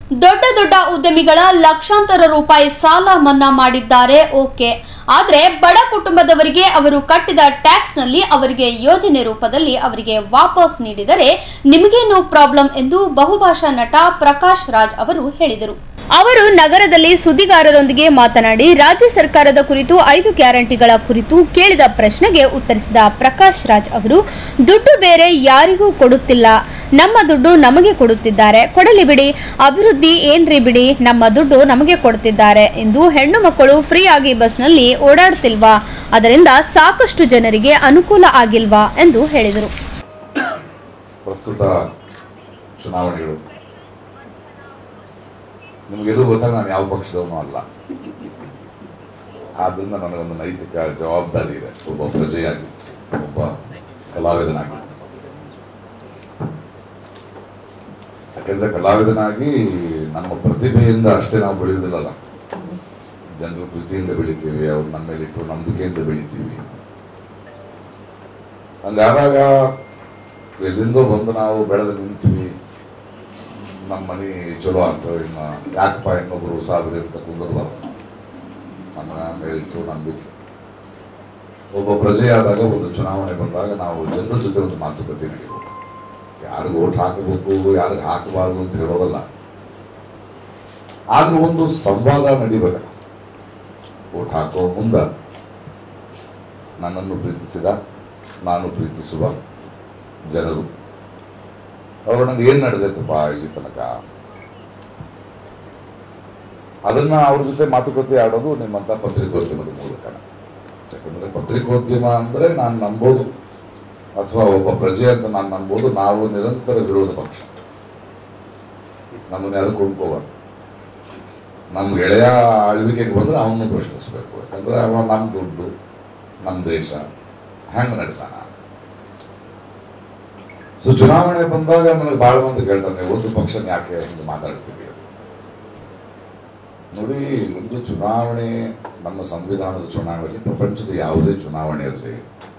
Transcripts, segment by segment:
ದೊಡ್ಡ ದೊಡ್ಡ ಉದ್ಯಮಿಗಳ ಲಕ್ಷಾಂತರ ರೂಪಾಯಿ ಸಾಲ ಮನ್ನಾ ಮಾಡಿದ್ದಾರೆ ಓಕೆ ಆದರೆ ಬಡ ಕುಟುಂಬದವರಿಗೆ ಅವರು ಕಟ್ಟಿದ ಟ್ಯಾಕ್ಸ್ನಲ್ಲಿ ಅವರಿಗೆ ಯೋಜನೆ ರೂಪದಲ್ಲಿ ಅವರಿಗೆ ವಾಪಸ್ ನೀಡಿದರೆ ನಿಮಗೇನು ಪ್ರಾಬ್ಲಮ್ ಎಂದು ಬಹುಭಾಷಾ ನಟ ಪ್ರಕಾಶ್ ರಾಜ್ ಅವರು ಹೇಳಿದರು ಅವರು ನಗರದಲ್ಲಿ ಸುದ್ದಿಗಾರರೊಂದಿಗೆ ಮಾತನಾಡಿ ರಾಜ್ಯ ಸರ್ಕಾರದ ಕುರಿತು ಐದು ಗ್ಯಾರಂಟಿಗಳ ಕುರಿತು ಕೇಳಿದ ಪ್ರಶ್ನೆಗೆ ಉತ್ತರಿಸಿದ ಪ್ರಕಾಶ್ ರಾಜ್ ಅವರು ದುಡ್ಡು ಬೇರೆ ಯಾರಿಗೂ ಕೊಡುತ್ತಿಲ್ಲ ನಮ್ಮ ದುಡ್ಡು ನಮಗೆ ಕೊಡುತ್ತಿದ್ದಾರೆ ಕೊಡಲಿ ಬಿಡಿ ಅಭಿವೃದ್ಧಿ ಏನ್ರಿ ಬಿಡಿ ನಮ್ಮ ದುಡ್ಡು ನಮಗೆ ಕೊಡುತ್ತಿದ್ದಾರೆ ಎಂದು ಹೆಣ್ಣು ಮಕ್ಕಳು ಫ್ರೀ ಆಗಿ ಬಸ್ನಲ್ಲಿ ಓಡಾಡ್ತಿಲ್ವಾ ಅದರಿಂದ ಸಾಕಷ್ಟು ಜನರಿಗೆ ಅನುಕೂಲ ಆಗಿಲ್ವಾ ಎಂದು ಹೇಳಿದರು ಪ್ರಸ್ತುತ ಚುನಾವಣೆಗಳು ನಿಮಗೆಲ್ಲೂ ಗೊತ್ತಾಗ ನಾನು ಯಾವ ಪಕ್ಷದವನು ಅಲ್ಲ ಆದ್ರಿಂದ ನನಗೊಂದು ನೈತಿಕ ಜವಾಬ್ದಾರಿ ಇದೆ ಒಬ್ಬ ಪ್ರಜೆಯಾಗಿ ಒಬ್ಬ ಕಲಾವಿದನಾಗಿ ಯಾಕೆಂದ್ರೆ ಕಲಾವಿದನಾಗಿ ನಮ್ಮ ಪ್ರತಿಭೆಯಿಂದ ಅಷ್ಟೇ ನಾವು ಬೆಳೆಯುವುದಿಲ್ಲಲ್ಲ ಜನರ ಪ್ರೀತಿಯಿಂದ ಬೆಳಿತೀವಿ ಅವ್ರು ನಮ್ಮ ಮೇಲೆ ಇಟ್ಟು ನಂಬಿಕೆಯಿಂದ ಬೆಳಿತೀವಿ ಹಂಗಾದಾಗ ಎಲ್ಲಿಂದೋ ಬಂದು ನಾವು ಬೆಳೆದು ನಿಂತೀವಿ ನಮ್ಮ ಮನೆ ಚಲೋ ಆಗ್ತದೆ ಇನ್ನು ಯಾಕಪ್ಪ ಇನ್ನೊಬ್ರು ಸಾವಿರ ಅಂತ ಕುಂದರ್ಬಾರ್ದು ನಮ್ಮ ಮೇಲಿಟ್ಟು ನಂಬಿಕೆ ಒಬ್ಬ ಪ್ರಜೆಯಾದಾಗ ಒಂದು ಚುನಾವಣೆ ಬಂದಾಗ ನಾವು ಜನರ ಜೊತೆ ಒಂದು ಮಾತುಕತೆ ನಡೀಬೇಕು ಯಾರಿಗೆ ಓಟ್ ಹಾಕಬೇಕು ಯಾರಿಗೆ ಹಾಕಬಾರ್ದು ಅಂತ ಹೇಳೋದಲ್ಲ ಆದ್ರೂ ಒಂದು ಸಂವಾದ ನಡಿಬೇಕಲ್ಲ ಓಟ್ ಹಾಕೋ ಮುಂದ ನನ್ನನ್ನು ಪ್ರೀತಿಸಿದ ನಾನು ಪ್ರೀತಿಸುವ ಜನರು ಅವರು ನಂಗೆ ಏನ್ ನಡೆದೈತಪ್ಪ ಇಲ್ಲಿ ತನಕ ಅದನ್ನ ಅವ್ರ ಜೊತೆ ಮಾತುಕತೆ ಆಡೋದು ನಿಮ್ಮಂತ ಪತ್ರಿಕೋದ್ಯಮದ ಮೂಲಕ ಯಾಕಂದ್ರೆ ಪತ್ರಿಕೋದ್ಯಮ ಅಂದ್ರೆ ನಾನು ನಂಬೋದು ಅಥವಾ ಒಬ್ಬ ಪ್ರಜೆ ಅಂತ ನಾನು ನಂಬೋದು ನಾವು ನಿರಂತರ ವಿರೋಧ ಪಕ್ಷ ನಮ್ಮನ್ನ ಯಾರು ಕೊಂಡ್ಕೋಬಾರ್ದು ನಮ್ಮ ಗೆಳೆಯ ಆಳ್ವಿಕೆಗೆ ಬಂದ್ರೆ ಅವನು ಪ್ರಶ್ನಿಸ್ಬೇಕು ಯಾಕಂದ್ರೆ ಅವ ನಮ್ಮ ದುಡ್ಡು ನಮ್ಮ ದೇಶ ಹೆಂಗ್ ನಡೆಸೋಣ ಸೊ ಚುನಾವಣೆ ಬಂದಾಗ ನನಗೆ ಬಹಳ ಮಂದಿ ಕೇಳ್ತಾನೆ ಒಂದು ಪಕ್ಷನ ಯಾಕೆ ಹಿಂಗೆ ಮಾತಾಡ್ತೀವಿ ಅಂತ. ನೋಡಿ ಒಂದು ಚುನಾವಣೆ ನಮ್ಮ ಸಂವಿಧಾನದ ಚುನಾವಣೆ ಪ್ರಪಂಚದ ಯಾವುದೇ ಚುನಾವಣೆ ಇರಲಿ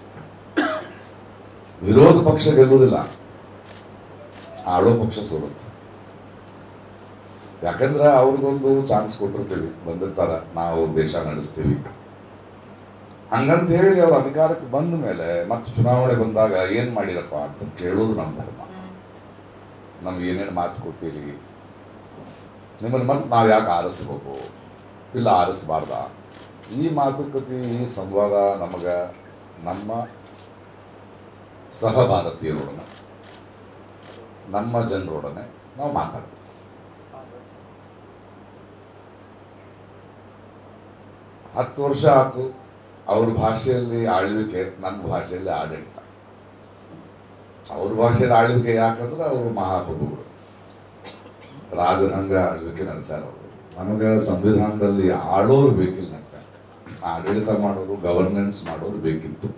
ವಿರೋಧ ಪಕ್ಷ ಗೆಲ್ಲುವುದಿಲ್ಲ ಆಳೋ ಪಕ್ಷ ಸೋಲುತ್ತೆ ಯಾಕಂದ್ರೆ ಅವ್ರಿಗೊಂದು ಚಾನ್ಸ್ ಕೊಟ್ಟಿರ್ತೀವಿ ಬಂದಿರ್ತಾರ ನಾವು ದೇಶ ನಡೆಸ್ತೀವಿ ಹಂಗಂತ ಹೇಳಿ ಅವ್ರ ಅಧಿಕಾರಕ್ಕೆ ಬಂದ ಮೇಲೆ ಮತ್ತೆ ಚುನಾವಣೆ ಬಂದಾಗ ಏನ್ ಮಾಡಿರಪ್ಪ ಅಂತ ಕೇಳೋದು ನಮ್ಮ ಧರ್ಮ ನಮ್ಗೆ ಏನೇನು ಮಾತು ಕೊಟ್ಟಿರಿ ನಿಮ್ಮನ್ನು ಮತ್ತೆ ನಾವು ಯಾಕೆ ಆರಿಸ್ಬೇಕು ಇಲ್ಲ ಆರಿಸ್ಬಾರ್ದ ಈ ಮಾತುಕತೆ ಈ ಸಂವಾದ ನಮಗ ನಮ್ಮ ಸಹ ಭಾರತೀಯರೊಡನೆ ನಮ್ಮ ಜನರೊಡನೆ ನಾವು ಮಾತಾಡ್ಬೇಕು ಹತ್ತು ವರ್ಷ ಆಯ್ತು ಅವ್ರ ಭಾಷೆಯಲ್ಲಿ ಆಳ್ವಿಕೆ ನಮ್ಮ ಭಾಷೆಯಲ್ಲಿ ಆಡಳಿತ ಅವ್ರ ಭಾಷೆಯಲ್ಲಿ ಆಳ್ವಿಕೆ ಯಾಕಂದ್ರೆ ಅವರು ಮಹಾಪ್ರಭುಗಳು ರಾಜರಂಗ ಆಳ್ವಿಕೆ ನಡೆಸ್ಯಾರ ಅವರು ನಮಗೆ ಸಂವಿಧಾನದಲ್ಲಿ ಆಳೋರು ಬೇಕಿಲ್ಲ ನಮ್ಗೆ ಆಡಳಿತ ಮಾಡೋರು ಗವರ್ನೆನ್ಸ್ ಮಾಡೋರು ಬೇಕಿತ್ತು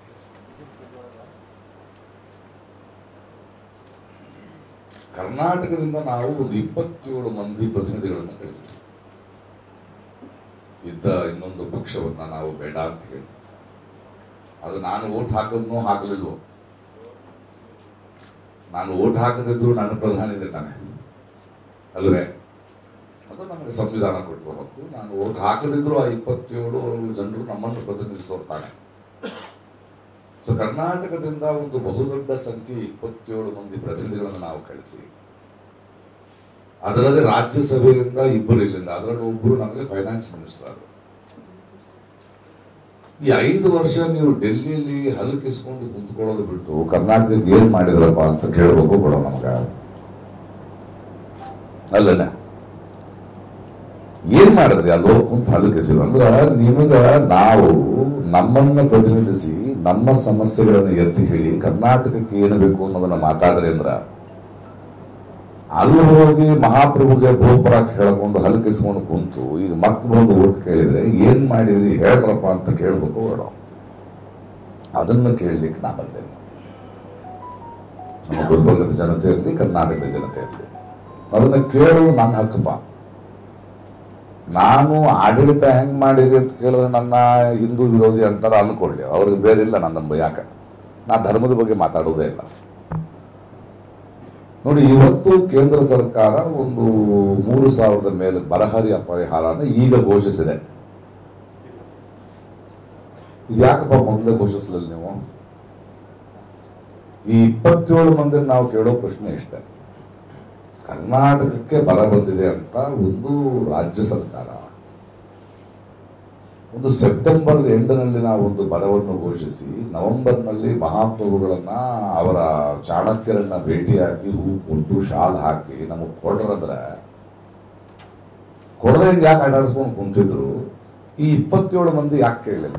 ಕರ್ನಾಟಕದಿಂದ ನಾವು ಒಂದು ಇಪ್ಪತ್ತೇಳು ಮಂದಿ ಪ್ರತಿನಿಧಿಗಳನ್ನು ಕಳಿಸಿದ್ವಿ ಇದ್ದ ಇನ್ನೊಂದು ಪಕ್ಷವನ್ನ ನಾವು ಬೇಡ ಅಂತ ಹೇಳಿ ಅದು ನಾನು ಓಟ್ ಹಾಕಿದ್ನೋ ಹಾಕಲಿಲ್ವೋ ನಾನು ಓಟ್ ಹಾಕದಿದ್ರು ನಾನು ಪ್ರಧಾನಿನೇ ತಾನೆ ಅಲ್ವೇ ಅದು ನಮಗೆ ಸಂವಿಧಾನ ಕೊಟ್ಟರು ಹಕ್ಕು ನಾನು ಓಟ್ ಹಾಕದಿದ್ರು ಆ ಇಪ್ಪತ್ತೇಳು ಜನರು ನಮ್ಮನ್ನು ಪ್ರತಿನಿಧಿಸೋರು ತಾನೆ ಸೊ ಕರ್ನಾಟಕದಿಂದ ಒಂದು ಬಹುದೊಡ್ಡ ಸಂಖ್ಯೆ ಇಪ್ಪತ್ತೇಳು ಮಂದಿ ಪ್ರತಿನಿಧಿಗಳನ್ನು ನಾವು ಕಳಿಸಿ ಅದರಲ್ಲದೆ ರಾಜ್ಯಸಭೆಯಿಂದ ಇಬ್ಬರು ಇಲ್ಲಿಂದ ಅದರಲ್ಲಿ ಒಬ್ಬರು ನಮಗೆ ಫೈನಾನ್ಸ್ ಮಿನಿಸ್ಟರ್ ಆದರು ಈ ಐದು ವರ್ಷ ನೀವು ಡೆಲ್ಲಿಯಲ್ಲಿ ಹಲಕಿಸ್ಕೊಂಡು ಕುಂತ್ಕೊಳ್ಳೋದು ಬಿಟ್ಟು ಕರ್ನಾಟಕಕ್ಕೆ ಏನ್ ಮಾಡಿದ್ರಪ್ಪ ಅಂತ ಕೇಳಬೇಕು ಕೊಡೋ ನಮಗ ಅಲ್ಲಲ್ಲ ಏನ್ ಮಾಡಿದ್ರಿ ಅಲ್ಲಿ ಹೋಗಿ ಕುಂತು ಹಲಕಿಸಿದ್ರು ಅಂದ್ರ ನಿಮಗ ನಾವು ನಮ್ಮನ್ನ ಪ್ರತಿನಿಧಿಸಿ ನಮ್ಮ ಸಮಸ್ಯೆಗಳನ್ನು ಎತ್ತಿ ಹೇಳಿ ಕರ್ನಾಟಕಕ್ಕೆ ಏನು ಬೇಕು ಅನ್ನೋದನ್ನ ಮಾತಾಡ್ರಿ ಅಂದ್ರ ಅಲ್ಲಿ ಹೋಗಿ ಮಹಾಪ್ರಭುಗೆ ಗೋಪುರಕ್ಕೆ ಹೇಳ್ಕೊಂಡು ಹಲಕಿಸ್ಕೊಂಡು ಕುಂತು ಈಗ ಮತ್ತೆ ಬಂದು ಓಟ್ ಕೇಳಿದ್ರೆ ಏನ್ ಮಾಡಿದ್ರಿ ಹೇಳ್ರಪ್ಪ ಅಂತ ಕೇಳ್ಬೇಕು ಬೇಡ ಅದನ್ನ ಕೇಳಲಿಕ್ಕೆ ನಾ ಬಂದೆ ನಮ್ಮ ಗುಲ್ಬರ್ಗದ ಜನತೆ ಇರಲಿ ಕರ್ನಾಟಕದ ಜನತೆ ಇರಲಿ ಅದನ್ನ ಕೇಳೋದು ನನ್ನ ಹಕ್ಕಪ್ಪ ನಾನು ಆಡಳಿತ ಹೆಂಗ್ ಮಾಡಿರಿ ಅಂತ ಕೇಳಿದ್ರೆ ನನ್ನ ಹಿಂದೂ ವಿರೋಧಿ ಅಂತಾರ ಅನ್ಕೊಳ್ಳಿ ಅವ್ರಿಗೆ ಬೇರೆ ಇಲ್ಲ ನನ್ನ ಯಾಕ ನಾ ಧರ್ಮದ ಬಗ್ಗೆ ಮಾತಾಡೋದೇ ಇಲ್ಲ ನೋಡಿ ಇವತ್ತು ಕೇಂದ್ರ ಸರ್ಕಾರ ಒಂದು ಮೂರು ಸಾವಿರದ ಮೇಲೆ ಬರಹರಿ ಪರಿಹಾರನ ಈಗ ಘೋಷಿಸಿದೆ ಇದು ಯಾಕಪ್ಪ ಮೊದಲೇ ಘೋಷಿಸಲಿಲ್ಲ ನೀವು ಈ ಇಪ್ಪತ್ತೇಳು ಮಂದಿ ನಾವು ಕೇಳೋ ಪ್ರಶ್ನೆ ಇಷ್ಟೇ ಕರ್ನಾಟಕಕ್ಕೆ ಬರ ಬಂದಿದೆ ಅಂತ ಒಂದು ರಾಜ್ಯ ಸರ್ಕಾರ ಒಂದು ಸೆಪ್ಟೆಂಬರ್ ಎಂಡ್ನಲ್ಲಿ ನಾವು ಒಂದು ಬರವನ್ನು ಘೋಷಿಸಿ ನವೆಂಬರ್ನಲ್ಲಿ ಮಹಾಪ್ರಭುಗಳನ್ನ ಅವರ ಚಾಣಕ್ಯರನ್ನ ಭೇಟಿಯಾಗಿ ಹೂ ಕೊಟ್ಟು ಶಾಲ್ ಹಾಕಿ ನಮಗೆ ಕೊಡ್ರಂದ್ರೆ ಕೊಡದೆ ಯಾಕೆ ಆಟಾಡಿಸ್ಕೊಂಡು ಕುಂತಿದ್ರು ಈ ಇಪ್ಪತ್ತೇಳು ಮಂದಿ ಯಾಕೆ ಕೇಳಲಿಲ್ಲ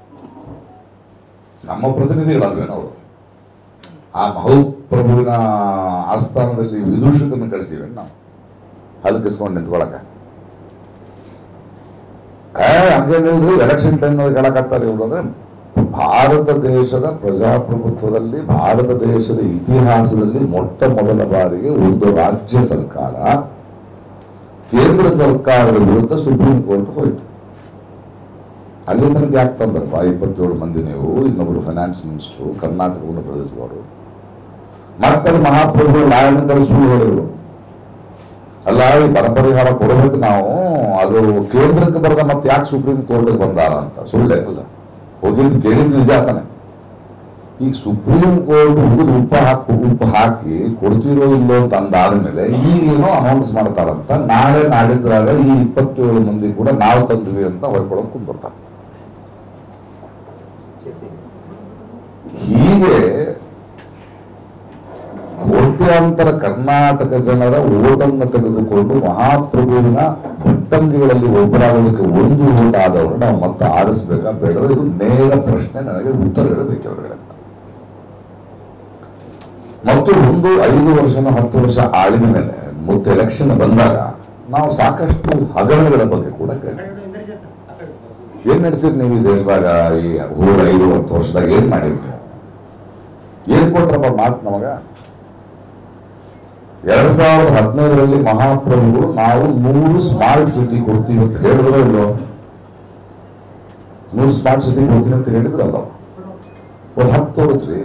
ನಮ್ಮ ಪ್ರತಿನಿಧಿಗಳಲ್ವೇನವರು ಆ ಮಹೋಪ್ರಭುವಿನ ಆಸ್ಥಾನದಲ್ಲಿ ವಿದೂಷಕನ್ನು ಕಳಿಸಿವೆ ನಾವು ಹಲ್ಕಿಸ್ಕೊಂಡು ನಿಂತ್ಕೊಳಕ ಏ ಹಂಗೇನಿಲ್ರಿ ಎಲೆಕ್ಷನ್ ಟೈಮ್ನಲ್ಲಿ ಹೇಳಕತ್ತಾರೆ ಇವ್ರು ಅಂದ್ರೆ ಭಾರತ ದೇಶದ ಪ್ರಜಾಪ್ರಭುತ್ವದಲ್ಲಿ ಭಾರತ ದೇಶದ ಇತಿಹಾಸದಲ್ಲಿ ಮೊಟ್ಟ ಮೊದಲ ಬಾರಿಗೆ ಒಂದು ರಾಜ್ಯ ಸರ್ಕಾರ ಕೇಂದ್ರ ಸರ್ಕಾರದ ವಿರುದ್ಧ ಸುಪ್ರೀಂ ಕೋರ್ಟ್ ಹೋಯ್ತು ಅಲ್ಲಿ ನನಗೆ ಯಾಕೆ ತಂದ್ರಪ್ಪ ಇಪ್ಪತ್ತೇಳು ಮಂದಿ ನೀವು ಇನ್ನೊಬ್ರು ಫೈನಾನ್ಸ್ ಮಿನಿಸ್ಟ್ರು ಕರ್ನಾಟಕವನ್ನು ಪ್ರದೇಶದವರು ಮತ್ತೆ ಮಹಾಪ್ರಭುಗಳು ನಾಯನ ಕಡೆ ಸುಳ್ಳು ಹೇಳಿದ್ರು ಅಲ್ಲ ಈ ಬರ ಪರಿಹಾರ ಕೊಡಬೇಕು ನಾವು ಅದು ಕೇಂದ್ರಕ್ಕೆ ಬರದ ಮತ್ತೆ ಯಾಕೆ ಸುಪ್ರೀಂ ಕೋರ್ಟ್ಗೆ ಬಂದಾರ ಅಂತ ಸುಳ್ಳೇ ಅಲ್ಲ ಹೋಗಿದ್ದು ಕೇಳಿದ್ದು ನಿಜ ತಾನೆ ಈಗ ಸುಪ್ರೀಂ ಕೋರ್ಟ್ ಹುಡುಗ ಉಪ್ಪು ಹಾಕಿ ಉಪ್ಪು ಹಾಕಿ ಕೊಡ್ತಿರೋ ಇಲ್ಲೋ ಅಂತ ಅಂದಾದ್ಮೇಲೆ ಈಗೇನೋ ಅನೌನ್ಸ್ ಮಾಡ್ತಾರಂತ ನಾಳೆ ನಾಡಿದ್ರಾಗ ಈ ಇಪ್ಪತ್ತೇಳು ಮಂದಿ ಕೂಡ ನಾವು ತಂದ್ವಿ ಅಂತ ಹೊಯ್ಕೊಳಕ್ ಕುಂದಿರ್ತಾರೆ ಹೀಗೆ ಕೋಟ್ಯಾಂತರ ಕರ್ನಾಟಕ ಜನರ ಓಟನ್ನು ತೆಗೆದುಕೊಂಡು ಮಹಾಪ್ರಭುವಿನ ಭಟ್ಟಂಗಿಗಳಲ್ಲಿ ಒಬ್ಬರಾಗೋದಕ್ಕೆ ಒಂದು ಓಟ್ ಆದವರು ನಾವು ಮತ್ತೆ ಆರಿಸ್ಬೇಕಾ ಬೇಡ ಇದು ನೇರ ಪ್ರಶ್ನೆ ನನಗೆ ಉತ್ತರಗಳು ಬೇಕವರುಗಳಿಂದ ಮತ್ತು ಒಂದು ಐದು ವರ್ಷನ ಹತ್ತು ವರ್ಷ ಆಳಿದ ಮೇಲೆ ಮತ್ತೆ ಎಲೆಕ್ಷನ್ ಬಂದಾಗ ನಾವು ಸಾಕಷ್ಟು ಹಗರಣಗಳ ಬಗ್ಗೆ ಕೂಡ ಕೇಳಿ ಏನ್ ನಡೆಸಿರಿ ನೀವು ಈ ದೇಶದಾಗ ಈ ಹೋದ ಐದು ಹತ್ತು ವರ್ಷದಾಗ ಏನ್ ಮಾಡಿರಿ ನೀವು ಏನ್ ಕೊಟ್ರಪ್ಪ ಮಾತು ನಮಗ ಎರಡ್ ಸಾವಿರದ ಹದಿನೈದರಲ್ಲಿ ಮಹಾಪ್ರಭುಗಳು ನಾವು ನೂರು ಸ್ಮಾರ್ಟ್ ಸಿಟಿ ಕೊಡ್ತೀವಿ ಅಂತ ಹೇಳಿದ್ರು ಇಲ್ಲೋ ನೂರು ಸ್ಮಾರ್ಟ್ ಸಿಟಿ ಕೊಡ್ತೀನಿ ಅಂತ ಹೇಳಿದ್ರಲ್ಲ ಒಂದು ಹತ್ತು ತೋರಿಸ್ರಿ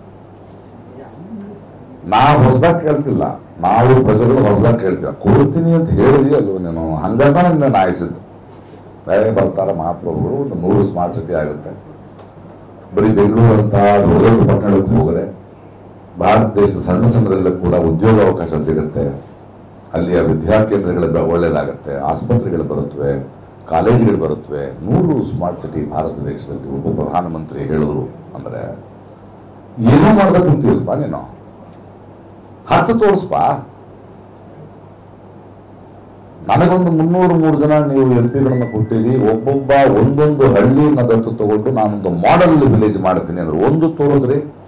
ನಾವು ಹೊಸದಾಗ ಕೇಳ್ತಿಲ್ಲ ನಾವು ಪ್ರಜೆಗಳು ಹೊಸದಾಗ ಕೇಳ್ತೀವಿ ಕೊಡ್ತೀನಿ ಅಂತ ಹೇಳಿದಿ ಅಲ್ವ ನೀನು ಹಂಗಾಗ ನಾನು ಆಯಿಸಿದ್ದು ಏ ಬರ್ತಾರ ಮಹಾಪ್ರಭುಗಳು ಒಂದು ನೂರು ಸ್ಮಾರ್ಟ್ ಸಿಟಿ ಆಗುತ್ತೆ ಬರೀ ಬೆಂಗಳೂರು ಅಂತ ದೊಡ್ಡ ದೊಡ್ಡ ಪಟ್ಟಣಕ್ಕೆ ಹೋಗದೆ ಭಾರತ ದೇಶದ ಸಣ್ಣ ಸಣ್ಣದಲ್ಲೂ ಕೂಡ ಉದ್ಯೋಗ ಅವಕಾಶ ಸಿಗುತ್ತೆ ಅಲ್ಲಿಯ ವಿದ್ಯಾಕೇಂದ್ರಗಳ ಒಳ್ಳೇದಾಗತ್ತೆ ಆಸ್ಪತ್ರೆಗಳು ಬರುತ್ತವೆ ಕಾಲೇಜುಗಳು ಬರುತ್ತವೆ ನೂರು ಸ್ಮಾರ್ಟ್ ಸಿಟಿ ಭಾರತ ದೇಶದಲ್ಲಿ ಒಬ್ಬ ಪ್ರಧಾನಮಂತ್ರಿ ಹೇಳಿದ್ರು ಅಂದ್ರೆ ಏನೋ ಮಾಡ್ದ ಕುಂತಿಲ್ವಾ ನೀನು ಹತ್ತು ತೋರಿಸ್ಪ ನನಗೊಂದು ಮುನ್ನೂರು ಮೂರು ಜನ ನೀವು ಎಂ ಪಿಗಳನ್ನು ಕೊಟ್ಟಿರಿ ಒಬ್ಬೊಬ್ಬ ಒಂದೊಂದು ಹಳ್ಳಿಯನ್ನ ದತ್ತು ತಗೊಂಡು ನಾನೊಂದು ಮಾಡೆಲ್ ವಿಲೇಜ್ ಮಾಡ್ತೀನಿ ಅಂದ್ರೆ ಒಂದು ತೋರಿಸ್ರಿ